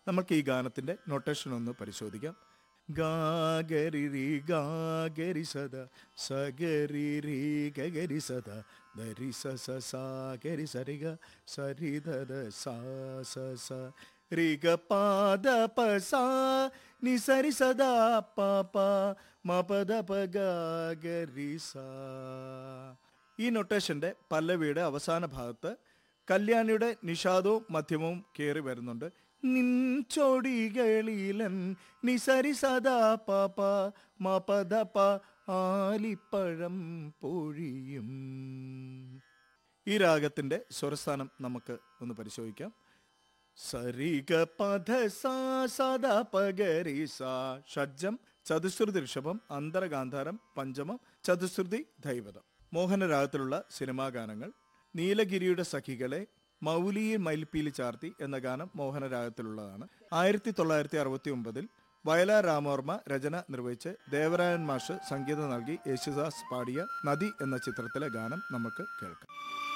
നമുക്ക് ഈ ഗാനത്തിന്റെ നൊട്ടേഷൻ ഒന്ന് പരിശോധിക്കാം ഗാഗരി രി ഗാഗരി സദ സഗരി രി ഗഗരി സദ ദരി സ സ സാ ഗരി സരിഗ സരി ദ ദ സാ സ സ രി ഗ പാദ പ സാ നി സരി സദാ പ പ മ പ ദ പ ഗ ഗരി സാ ഈ നൊട്ടേഷന്റെ പല്ലവിയുടെ അവസാന ഭാഗത്ത് കല്യാണിയുടെ നിഷാദവും മധ്യമവും കയറി വരുന്നുണ്ട് നിൻ ചൊടികളിലൻ നിസരി സദാ പാപ മപദ പ ആലിപ്പഴം പൊഴിയും ഈ രാഗത്തിന്റെ സ്വരസ്ഥാനം നമുക്ക് ഒന്ന് പരിശോധിക്കാം സരിഗ പധ സാ സദാ പഗരി സാ ഷഡ്ജം ചതുശ്രുതി ഋഷഭം അന്തരഗാന്ധാരം പഞ്ചമം ചതുശ്രുതി ദൈവതം മോഹനരാഗത്തിലുള്ള സിനിമാ ഗാനങ്ങൾ നീലഗിരിയുടെ സഖികളെ മൗലിയെ മയിൽപ്പീലി ചാർത്തി എന്ന ഗാനം മോഹനരാഗത്തിലുള്ളതാണ് ആയിരത്തി തൊള്ളായിരത്തി അറുപത്തി ഒമ്പതിൽ വയലാർ രാമവർമ്മ രചന നിർവഹിച്ച് ദേവരായൻ മാഷ് സംഗീതം നൽകി യേശുദാസ് പാടിയ നദി എന്ന ചിത്രത്തിലെ ഗാനം നമുക്ക് കേൾക്കാം